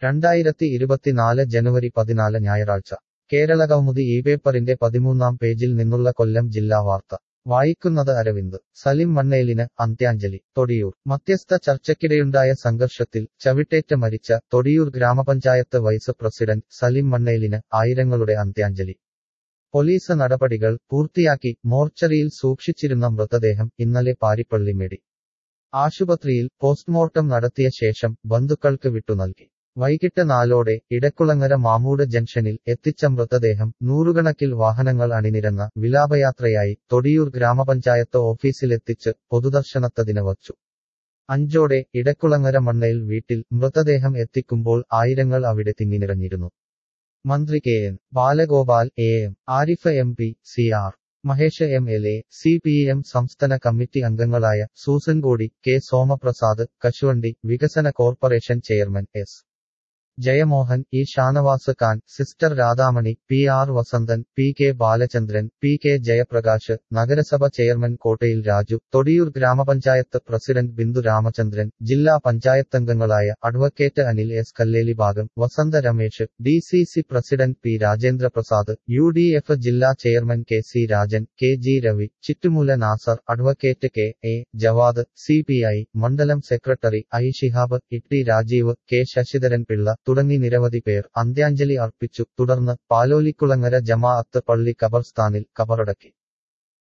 രണ്ടായിരത്തി ഇരുപത്തിനാല് ജനുവരി പതിനാല് ഞായറാഴ്ച കേരളകൗമുദി ഈ പേപ്പറിന്റെ പതിമൂന്നാം പേജിൽ നിന്നുള്ള കൊല്ലം ജില്ലാ വാർത്ത വായിക്കുന്നത് അരവിന്ദ് സലിം മണ്ണേലിന് അന്ത്യാഞ്ജലി തൊടിയൂർ മധ്യസ്ഥ ചർച്ചയ്ക്കിടെയുണ്ടായ സംഘർഷത്തിൽ ചവിട്ടേറ്റ് മരിച്ച തൊടിയൂർ ഗ്രാമപഞ്ചായത്ത് വൈസ് പ്രസിഡന്റ് സലിം മണ്ണേലിന് ആയിരങ്ങളുടെ അന്ത്യാഞ്ജലി പോലീസ് നടപടികൾ പൂർത്തിയാക്കി മോർച്ചറിയിൽ സൂക്ഷിച്ചിരുന്ന മൃതദേഹം ഇന്നലെ പാരിപ്പള്ളി മെഡി ആശുപത്രിയിൽ പോസ്റ്റ്മോർട്ടം നടത്തിയ ശേഷം ബന്ധുക്കൾക്ക് വിട്ടുനൽകി വൈകിട്ട് നാലോടെ ഇടക്കുളങ്ങര മാമൂട് ജംഗ്ഷനിൽ എത്തിച്ച മൃതദേഹം നൂറുകണക്കിൽ വാഹനങ്ങൾ അണിനിരന്ന വിലാപയാത്രയായി തൊടിയൂർ ഗ്രാമപഞ്ചായത്ത് ഓഫീസിലെത്തിച്ച് പൊതുദർശനത്തതിന് വച്ചു അഞ്ചോടെ ഇടക്കുളങ്ങര മണ്ണയിൽ വീട്ടിൽ മൃതദേഹം എത്തിക്കുമ്പോൾ ആയിരങ്ങൾ അവിടെ തിങ്ങിനിറഞ്ഞിരുന്നു മന്ത്രി K N Balagopal A M Arif M P C R Mahesh M L A C P M സംസ്ഥാന കമ്മിറ്റി അംഗങ്ങളായ സൂസൻ കോടി കെ സോമപ്രസാദ് കശുവണ്ടി വികസന corporation chairman S Jayamohan E Shanavas Khan sister Radhamani P R Vasanthan P K Balachandran P K Jayaprakash നഗരസഭ ചെയർമാൻ കോട്ടയിൽ രാജു തൊടിയൂർ ഗ്രാമപഞ്ചായത്ത് പ്രസിഡന്റ് ബിന്ദു രാമചന്ദ്രൻ ജില്ലാ പഞ്ചായത്തംഗങ്ങളായ advocate Anil S Kalleli Bhagam Vasantha Ramesh D C C president P Rajendra Prasad U D F ജില്ലാ chairman K C Rajan K G Ravi Chittumoola Nasar advocate K A Javad C P I മണ്ഡലം secretary I Shihab Itti Rajeev K Sasidharan Pillai തുടങ്ങി നിരവധി പേർ അന്ത്യാഞ്ജലി അർപ്പിച്ചു തുടർന്ന് പാലോലിക്കുളങ്ങര ജമാഅത്ത് പള്ളി ഖബർസ്ഥാനിൽ കബറടക്കി